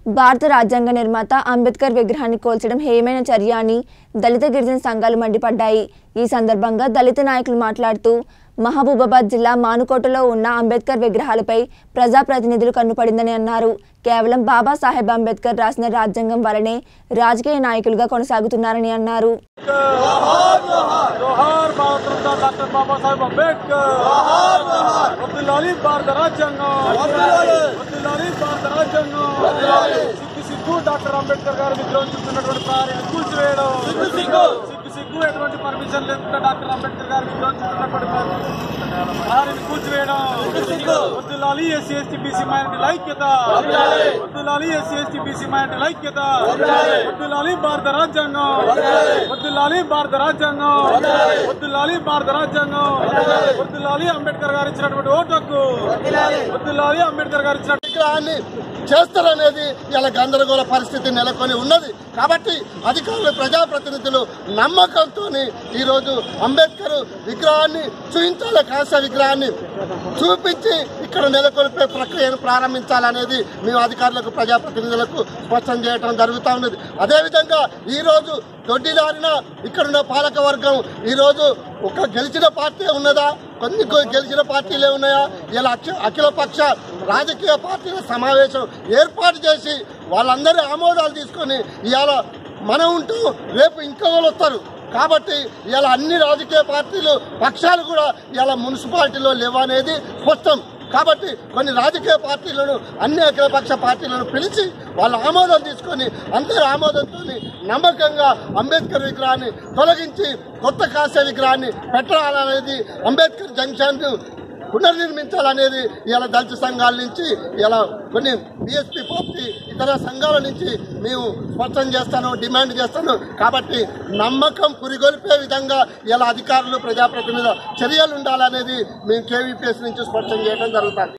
భారత రాజ్యాంగ నిర్మాత అంబేద్కర్ విగ్రహాన్ని కోల్చడం హేయమైన చర్య అని దళిత గిరిజన సంఘాలు మండిపడ్డాయి ఈ సందర్భంగా దళిత నాయకులు మాట్లాడుతూ మహబూబాబాద్ జిల్లా మానుకోటలో ఉన్న అంబేద్కర్ విగ్రహాలపై ప్రజాప్రతినిధులు కన్నుపడిందని అన్నారు కేవలం బాబాసాహెబ్ అంబేద్కర్ రాసిన రాజ్యాంగం వలనే రాజకీయ నాయకులుగా కొనసాగుతున్నారని అన్నారు జోహార్ భారతరత్న డాక్టర్ బాబాసాహెబ్ అంబేద్కర్ వద్దులాలి భారత రాజ్యాంగం వద్దులాలి భారత రాజ్యాంగం సిగ్గు సిగ్గు డాక్టర్ అంబేద్కర్ గారు విగ్రహం చూస్తున్నటువంటి ప్రహారీని కూల్చివేయడం సిగ్గు సిగ్గు సిగ్గు సిగ్గు ఎటువంటి పర్మిషన్ లేకుండా డాక్టర్ అంబేద్కర్ గారు విగ్రహం చూస్తున్నటువంటి ప్రహారీని కూల్చివేయడం వద్దులాలి ఎస్సీ ఎస్టీ బీసీ మైనారిటీ ఐక్యత వద్దులాలి ఎస్సీ ఎస్టీ బీసీ మైనారిటీ ఐక్యత వద్దులాలి భారత రాజ్యాంగం వద్దులాలి భారత రాజ్యాంగం వద్దులాలి భారత రాజ్యాంగం వద్దులాలి అంబేద్కర్ గారు ఇచ్చినటువంటి ఓటు హక్కు వద్దులాలి అంబేద్కర్ గారు ఇచ్చిన విగ్రహాన్ని చేస్తారనేది ఇలా గందరగోళ పరిస్థితి నెలకొని ఉన్నది కాబట్టి అధికారులు ప్రజాప్రతినిధులు నమ్మకంతో ఈరోజు అంబేద్కర్ విగ్రహాన్ని చూపించాలి కాంస్య విగ్రహాన్ని చూపించి ఇక్కడ నెలకొల్పే ప్రక్రియను ప్రారంభించాలనేది మేము అధికారులకు ప్రజాప్రతినిధులకు స్పష్టం చేయడం జరుగుతూ ఉన్నది అదేవిధంగా ఈరోజు దొడ్డిదారిన ఇక్కడున్న పాలక వర్గం ఈరోజు ఒక గెలిచిన పార్టీ ఉన్నదా కొన్ని కొ- గెలిచిన పార్టీలే ఉన్నాయా ఇలా అఖి- అఖిల పక్ష రాజకీయ పార్టీల సమావేశం ఏర్పాటు చేసి వాళ్ళందరి ఆమోదాలు తీసుకొని ఇవాళ మనం ఉంటూ రేపు ఇంకా వాళ్ళు వస్తారు కాబట్టి ఇలా అన్ని రాజకీయ పార్టీలు పక్షాలు కూడా ఇలా మున్సిపాలిటీలో లేవనేది స్పష్టం కాబట్టి కొన్ని రాజకీయ పార్టీలను అన్ని అఖిలపక్ష పార్టీలను పిలిచి వాళ్ళ ఆమోదం తీసుకొని అందరి ఆమోదంతో నమ్మకంగా అంబేద్కర్ విగ్రహాన్ని తొలగించి కొత్త కాస్య విగ్రహాన్ని పెట్టాలనేది అంబేద్కర్ జంక్షన్ పునర్నిర్మించాలనేది ఇలా దళిత సంఘాల నుంచి ఇలా కొన్ని బిఎస్పీ పార్టీ ఇతర సంఘాల నుంచి మేము స్పష్టం చేస్తాను డిమాండ్ చేస్తాను కాబట్టి నమ్మకం పురిగొల్పే విధంగా ఇలా అధికారులు ప్రజాప్రతినిధుల చర్యలు ఉండాలనేది మేము కేవీపీఎస్ నుంచి స్పష్టం చేయడం జరుగుతుంది